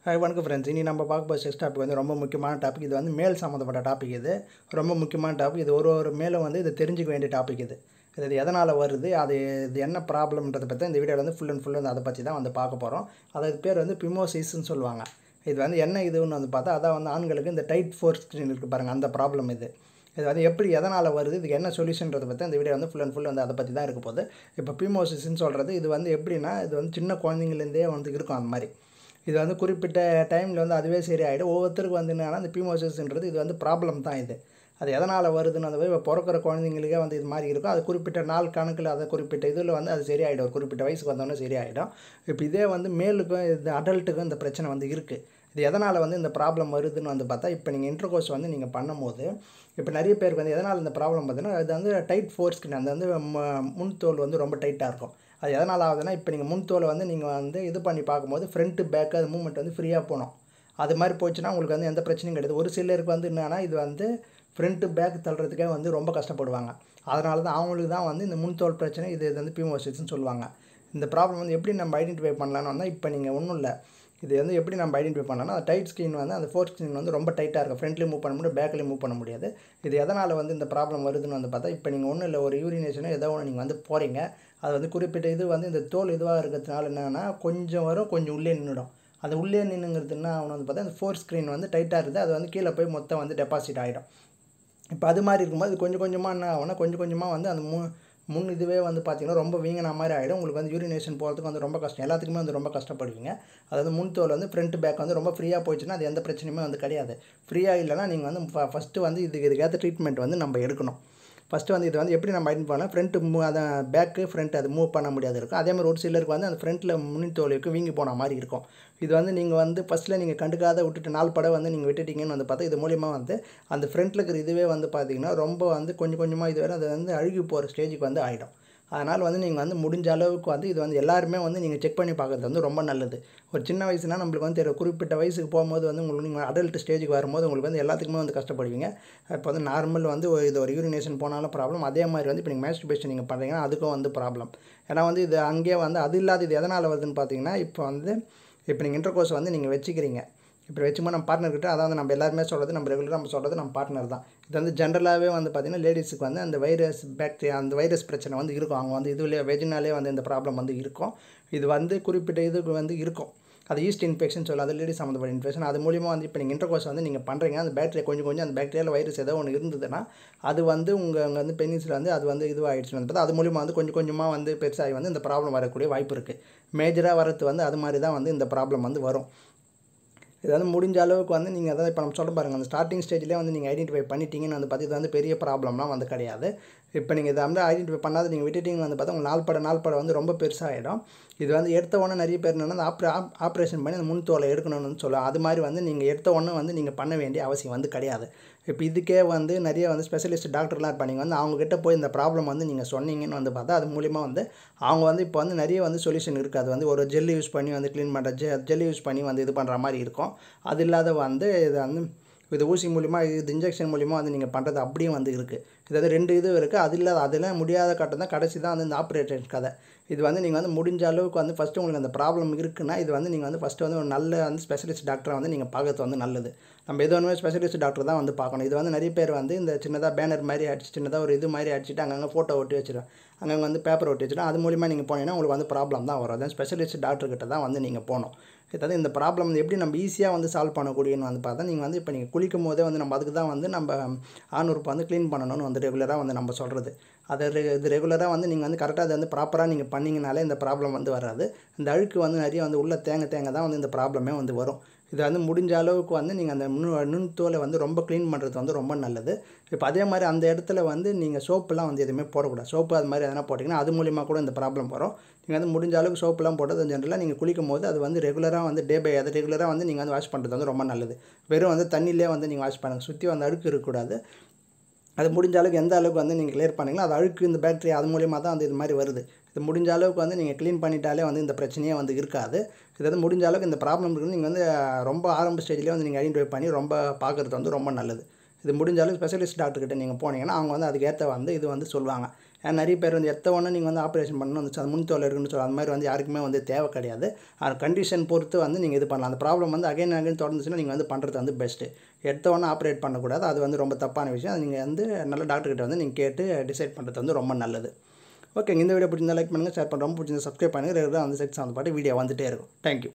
hi வணக்கம் friends இனி நம்ம பார்க்க போகிற செக்ஸ் டாபிக் வந்து ரொம்ப முக்கியமான டாபிக் இது வந்து மேல் சம்மந்தப்பட்ட டாபிக் இது ரொம்ப முக்கியமான டாபிக் இது ஒரு ஒரு மேலும் வந்து இது தெரிஞ்சுக்க வேண்டிய டாபிக் இது இது எதனால் வருது அது இது என்ன ப்ராப்ளம்ன்றதை பற்றி இந்த வீடியோவில் வந்து ஃபுல் அண்ட் ஃபுல் வந்து அதை பற்றி தான் வந்து பார்க்க போகிறோம் அது பேர் வந்து பிமோசிஸ்ன்னு சொல்லுவாங்க இது வந்து என்ன இதுன்னு வந்து பார்த்தா அதான் வந்து ஆண்களுக்கு இந்த டைட் ஃபோர் ஸ்க்ரீன் இருக்குது பாருங்கள் அந்த ப்ராப்ளம் இது இது வந்து எப்படி எதனால் வருது இதுக்கு என்ன சொல்யூஷன்றதை பற்றி இந்த வீடியோ வந்து ஃபுல் அண்ட் ஃபுல் வந்து அதை பற்றி தான் இருக்க போகுது இப்போ பிமோசிஸ்ன்னு சொல்கிறது இது வந்து எப்படின்னா இது வந்து சின்ன குழந்தைங்கலேருந்தே வந்து இருக்கும் அந்த மாதிரி இது வந்து குறிப்பிட்ட டைமில் வந்து அதுவே சரி ஆகிடும் ஒவ்வொருத்தருக்கு வந்து என்னன்னா இந்த பிமோசிஸ்ன்றது இது வந்து ப்ராப்ளம் தான் இது அது எதனால் வருதுன்னு அந்த இப்போ பிறக்கிற குழந்தைங்களுக்கே வந்து இது மாதிரி இருக்கும் அது குறிப்பிட்ட நாள் கணக்கில் அதை குறிப்பிட்ட இதில் வந்து அது சரியாயிடும் ஒரு குறிப்பிட்ட வயசுக்கு வந்தோடனே சரியாயிடும் இப்போ இதே வந்து மேலுக்கும் இது அடல்ட்டுக்கும் இந்த பிரச்சனை வந்து இருக்குது இது எதனால் வந்து இந்த ப்ராப்ளம் வருதுன்னு வந்து பார்த்தா இப்போ நீங்கள் இன்டர்கோர்ஸ் வந்து நீங்கள் பண்ணும்போது இப்போ நிறைய பேருக்கு வந்து எதனால் இந்த ப்ராப்ளம் பார்த்தீங்கன்னா அது வந்து டைட் ஃபோர் ஸ்கின் அந்த வந்து ம- முன் தோல் வந்து ரொம்ப டைட்டாக இருக்கும் அது எதனால் ஆகுதுன்னா இப்போ நீங்கள் முன் தோலை வந்து நீங்கள் வந்து இது பண்ணி பார்க்கும்போது ஃப்ரண்ட்டு பேக்கு அது மூமெண்ட் வந்து ஃப்ரீயாக போகணும் அது மாதிரி போச்சுன்னா உங்களுக்கு வந்து எந்த பிரச்சனையும் கிடையாது ஒரு சிலருக்கு வந்து என்னன்னா இது வந்து ஃப்ரண்ட்டு பேக் தள்ளுறதுக்கே வந்து ரொம்ப கஷ்டப்படுவாங்க அதனால தான் அவங்களுக்கு தான் வந்து இந்த முன்தோல் பிரச்சனை இது இது வந்து பிமோசிஸ்ன்னு சொல்லுவாங்க இந்த ப்ராப்ளம் வந்து எப்படி நம்ம ஐடென்டிஃபை பண்ணலான்னு வந்தால் இப்போ நீங்கள் ஒன்றும் இல்லை இது வந்து எப்படி நம்ம ஐடென்டிஃபை பண்ணலாம்னா அந்த டைட் ஸ்கின் வந்து அந்த ஃபோர்த் ஸ்கின் வந்து ரொம்ப டைட்டாக இருக்கும் ஃப்ரண்ட்லேயும் மூவ் பண்ண முடியும் பேக்லேயும் மூவ் பண்ண முடியாது இது எதனால் வந்து இந்த ப்ராப்ளம் வருதுன்னு வந்து பார்த்தா இப்போ நீங்கள் ஒன்றும் இல்லை ஒரு யூரினேஷனோ ஏதோ ஒன்று நீங்கள் வந்து போகிறீங்க அது வந்து குறிப்பிட்ட இது வந்து இந்த தோல் இதுவாக இருக்கிறதுனால என்னென்னா கொஞ்சம் வரும் கொஞ்சம் உள்ளே நின்றுடும் அது உள்ளே நின்றுங்கிறதுனா அவனை வந்து பார்த்தா அந்த ஃபோர் ஸ்க்ரீன் வந்து டைட்டாக இருக்குது அது வந்து கீழே போய் மொத்தம் வந்து டெபாசிட் ஆகிடும் இப்போ அது மாதிரி இருக்கும்போது இது கொஞ்சம் கொஞ்சமாக என்ன ஆகும்னா கொஞ்சம் கொஞ்சமாக வந்து அந்த மு முன் இதுவே வந்து பார்த்தீங்கன்னா ரொம்ப வீங்கின மாதிரி ஆகிடும் உங்களுக்கு வந்து யூரினேஷன் போகிறதுக்கு வந்து ரொம்ப கஷ்டம் எல்லாத்துக்குமே வந்து ரொம்ப கஷ்டப்படுவீங்க அதாவது முன் தோல் வந்து ஃப்ரண்ட் பேக் வந்து ரொம்ப ஃப்ரீயாக போயிடுச்சுன்னா அது எந்த பிரச்சனையுமே வந்து கிடையாது ஃப்ரீயாக இல்லைனா நீங்கள் வந்து ஃபஸ்ட்டு வந்து இதுக்கு இதுக்கேற்ற ட்ரீட்மெண்ட் வந்து நம்ம எடுக்கணும் ஃபஸ்ட்டு வந்து இது வந்து எப்படி நம்ம ஐடென்ட் பண்ணலாம் ஃப்ரண்ட்டு மூ அதை பேக்கு ஃப்ரண்ட் அது மூவ் பண்ண முடியாது இருக்கும் அதே மாதிரி ஒரு சிலருக்கு வந்து அந்த ஃப்ரண்ட்டில் முன் தோலுக்கு வீங்கி போன மாதிரி இருக்கும் இது வந்து நீங்கள் வந்து ஃபஸ்ட்டில் நீங்கள் கண்டுக்காத விட்டுட்டு நாள் படம் வந்து நீங்கள் விட்டுட்டீங்கன்னு வந்து பார்த்தா இது மூலிமா வந்து அந்த ஃப்ரண்ட்டில் இருக்கிற இதுவே வந்து பார்த்தீங்கன்னா ரொம்ப வந்து கொஞ்சம் கொஞ்சமாக இது வரை அது வந்து அழுகி போகிற ஸ்டேஜுக்கு வந்து ஆகிடும் அதனால் வந்து நீங்கள் வந்து முடிஞ்ச அளவுக்கு வந்து இது வந்து எல்லாருமே வந்து நீங்கள் செக் பண்ணி பார்க்குறது வந்து ரொம்ப நல்லது ஒரு சின்ன வயசுனா நம்மளுக்கு வந்து தெரியும் குறிப்பிட்ட வயசுக்கு போகும்போது வந்து உங்களுக்கு நீங்கள் அடல்ட் ஸ்டேஜுக்கு வரும்போது உங்களுக்கு வந்து எல்லாத்துக்குமே வந்து கஷ்டப்படுவீங்க இப்போ வந்து நார்மல் வந்து ஒரு இது ஒரு யூரினேஷன் போனாலும் ப்ராப்ளம் அதே மாதிரி வந்து இப்போ நீங்கள் மேஸ்டிபேஷன் நீங்கள் பண்ணுறீங்கன்னா அதுக்கும் வந்து ப்ராப்ளம் ஏன்னா வந்து இது அங்கேயே வந்து அது இல்லாத இது எதனால் வருதுன்னு பார்த்தீங்கன்னா இப்போ வந்து இப்போ நீங்கள் இன்டர்கோர்ஸ் வந்து நீங்கள் வச்சுக்கிறீங்க இப்போ வச்சுமா நம்ம பார்ட்னர்கிட்ட அதாவது நம்ம எல்லாருமே சொல்கிறது நம்ம ரெகுலராக நம்ம சொல்கிறது நம்ம பார்ட்னர் தான் இது வந்து ஜென்ரலாகவே வந்து பார்த்திங்கன்னா லேடிஸுக்கு வந்து அந்த வைரஸ் பாக்டீரியா அந்த வைரஸ் பிரச்சனை வந்து இருக்கும் அவங்க வந்து இதுலேயே வெஜினாலே வந்து இந்த ப்ராப்ளம் வந்து இருக்கும் இது வந்து குறிப்பிட்ட இதுக்கு வந்து இருக்கும் அது ஈஸ்ட் இன்ஃபெக்ஷன் சொல்லலாம் அது லேடிஸ் சம்மந்தப்பட்ட இன்ஃபெக்ஷன் அது மூலியமாக வந்து இப்போ நீங்கள் இன்டர்கோர்ஸ் வந்து நீங்கள் பண்ணுறீங்க அந்த பேக்டீரியா கொஞ்சம் கொஞ்சம் அந்த பேக்டீரியாவில் வைரஸ் ஏதோ ஒன்று இருந்ததுன்னா அது வந்து உங்கள் அங்கே வந்து பெனிஸில் வந்து அது வந்து இதுவாகிடுச்சுன்னு வந்து பார்த்தா அது மூலிமா வந்து கொஞ்சம் கொஞ்சமாக வந்து பெருசாகி வந்து இந்த ப்ராப்ளம் வரக்கூடிய வாய்ப்பு இருக்குது மேஜராக வரது வந்து அது மாதிரி தான் வந்து இந்த ப்ராப்ளம் வந்து வரும் இது வந்து முடிஞ்ச அளவுக்கு வந்து நீங்கள் அதாவது இப்போ நம்ம சொல்ல பாருங்கள் அந்த ஸ்டார்டிங் ஸ்டேஜ்லேயே வந்து நீங்கள் ஐடென்டிஃபை பண்ணிட்டீங்கன்னு வந்து பார்த்து இது வந்து பெரிய ப்ராப்ளம்லாம் வந்து கிடையாது இப்போ நீங்கள் இதை வந்து ஐடென்டிஃபை பண்ணாத நீங்கள் விட்டுட்டீங்கன்னு வந்து பார்த்தா உங்கள் நாள் பட நாள் பட வந்து ரொம்ப பெருசாகிடும் இது வந்து எடுத்த உடனே நிறைய பேர் என்னென்னா ஆப்ரே ஆப்ரேஷன் பண்ணி அந்த முன் தோலை எடுக்கணும்னு சொல்லுவோம் அது மாதிரி வந்து நீங்கள் எடுத்த உடனே வந்து நீங்கள் பண்ண வேண்டிய அவசியம் வந்து கிடையாது இப்போ இதுக்கே வந்து நிறைய வந்து ஸ்பெஷலிஸ்ட் டாக்டர்லாம் இருப்பாங்க நீங்கள் வந்து அவங்கக்கிட்ட போய் இந்த ப்ராப்ளம் வந்து நீங்கள் சொன்னீங்கன்னு வந்து பார்த்தா அது மூலிமா வந்து அவங்க வந்து இப்போ வந்து நிறைய வந்து சொல்யூஷன் இருக்குது அது வந்து ஒரு ஜெல் யூஸ் பண்ணி வந்து க்ளீன் பண்ணுற ஜெ ஜெல் யூஸ் பண்ணி வந்து இது பண்ணுற மாதிரி இருக்கும் அது இல்லாத வந்து இது வந்து இது ஊசி மூலிமா இது இன்ஜெக்ஷன் மூலிமா வந்து நீங்கள் பண்ணுறது அப்படியும் வந்து இருக்குது இது வந்து ரெண்டு இது இருக்குது அது இல்லாத அதெல்லாம் முடியாத கட்டம் தான் கடைசி தான் வந்து இந்த ஆப்ரேட்டர் கதை இது வந்து நீங்கள் வந்து முடிஞ்ச அளவுக்கு வந்து ஃபஸ்ட்டு உங்களுக்கு அந்த ப்ராப்ளம் இருக்குன்னா இது வந்து நீங்கள் வந்து ஃபஸ்ட்டு வந்து ஒரு நல்ல வந்து ஸ்பெஷலிஸ்ட் டாக்டரை வந்து நீங்கள் பார்க்கறது வந்து நல்லது நம்ம எது ஒன்றுமே ஸ்பெஷலிஸ்ட் டாக்டர் தான் வந்து பார்க்கணும் இது வந்து நிறைய பேர் வந்து இந்த சின்னதாக பேனர் மாதிரி அடிச்சு சின்னதாக ஒரு இது மாதிரி அடிச்சுட்டு அங்கங்கே ஃபோட்டோ ஒட்டி வச்சிருவேன் அங்கங்கே வந்து பேப்பர் ஒட்டி வச்சுட்டு அது மூலிமா நீங்கள் போனீங்கன்னா உங்களுக்கு வந்து ப்ராப்ளம் தான் வரும் அதான் ஸ்பெஷலிஸ்ட் டாக்டர்கிட்ட தான் வந்து நீங்கள் போகணும் அதாவது இந்த ப்ராப்ளம் வந்து எப்படி நம்ம ஈஸியாக வந்து சால்வ் பண்ணக்கூடியன்னு வந்து பார்த்தா நீங்கள் வந்து இப்போ நீங்கள் குளிக்கும் போதே வந்து நம்ம அதுக்கு தான் வந்து நம்ம ஆணுறுப்பை வந்து க்ளீன் பண்ணணும்னு வந்து ரெகுலராக வந்து நம்ம சொல்கிறது அதை ரெ இது ரெகுலராக வந்து நீங்கள் வந்து கரெக்டாக அதை வந்து ப்ராப்பராக நீங்கள் பண்ணிங்கனாலே இந்த ப்ராப்ளம் வந்து வராது இந்த அழுக்கு வந்து நிறைய வந்து உள்ள தேங்க தேங்க தான் வந்து இந்த ப்ராப்ளமே வந்து வரும் இது வந்து முடிஞ்ச அளவுக்கு வந்து நீங்கள் அந்த நுண் நுண்தோலை வந்து ரொம்ப க்ளீன் பண்ணுறது வந்து ரொம்ப நல்லது இப்போ அதே மாதிரி அந்த இடத்துல வந்து நீங்கள் சோப்புலாம் வந்து எதுவுமே போடக்கூடாது சோப்பு அது மாதிரி எதனா போட்டிங்கன்னா அது மூலிமா கூட இந்த ப்ராப்ளம் வரும் நீங்கள் வந்து முடிஞ்ச அளவுக்கு சோப்புலாம் போட்டு அது ஜென்ரலாக நீங்கள் குளிக்கும் போது அது வந்து ரெகுலராக வந்து டே பை அது ரெகுலராக வந்து நீங்கள் வந்து வாஷ் பண்ணுறது வந்து ரொம்ப நல்லது வெறும் வந்து தண்ணியிலே வந்து நீங்கள் வாஷ் பண்ணுங்கள் சுற்றி வந்து அழுக்கு இருக்கக்கூடாது அது முடிஞ்ச அளவுக்கு எந்த அளவுக்கு வந்து நீங்கள் கிளியர் பண்ணீங்களோ அது அழுக்கு இந்த பேக்டீரியா அது மூலியமா தான் வந்து இது மாதிரி வருது இது முடிஞ்ச அளவுக்கு வந்து நீங்கள் க்ளீன் பண்ணிட்டாலே வந்து இந்த பிரச்சனையே வந்து இருக்காது இது வந்து முடிஞ்ச அளவுக்கு இந்த ப்ராப்ளம் இருக்குன்னு நீங்கள் வந்து அஹ், ரொம்ப ஆரம்ப ஸ்டேஜ்லேயே வந்து நீங்கள் ஐடென்டிஃபை பண்ணி ரொம்ப பார்க்குறது வந்து ரொம்ப நல்லது இது முடிஞ்ச அளவுக்கு ஸ்பெஷலிஸ்ட் டாக்டர்கிட்ட நீங்கள் போனீங்கன்னா அவங்க வந்து அதுக்கேற்ற வந்து இது வந்து சொல்லுவாங்க ஏன்னா நிறைய பேர் வந்து எத்த ஒன்று நீங்கள் வந்து ஆப்ரேஷன் பண்ணணும் வந்து அது முன்தோல் இருக்குன்னு சொல்லி அந்த மாதிரி வந்து யாருக்குமே வந்து தேவை கிடையாது அது கண்டிஷன் பொறுத்து வந்து நீங்கள் இது பண்ணலாம் அந்த ப்ராப்ளம் வந்து அகைன் அகைன் தொடர்ந்துச்சுன்னா நீங்கள் வந்து பண்ணுறது வந்து பெஸ்ட்டு எடுத்த உடனே ஆப்ரேட் பண்ணக்கூடாது அது வந்து ரொம்ப தப்பான விஷயம் அது நீங்கள் வந்து நல்ல டாக்டர்கிட்ட வந்து நீங்கள் கேட்டு டிசைட் பண்ணுறது வந்து ரொம்ப நல்லது ஓகே இந்த வீடியோ பிடிச்சிருந்தா லைக் பண்ணுங்கள் ஷேர் பண்ணுங்க ரொம்ப பிடிச்சிருந்தா சப்ஸ்கிரைப் பண்ணுங்கள் ரெகுலராக அந்த செக்ஸ் அந்த பாட்டு வீடியோ வந்துட்டே இருக்கும் தேங்க்யூ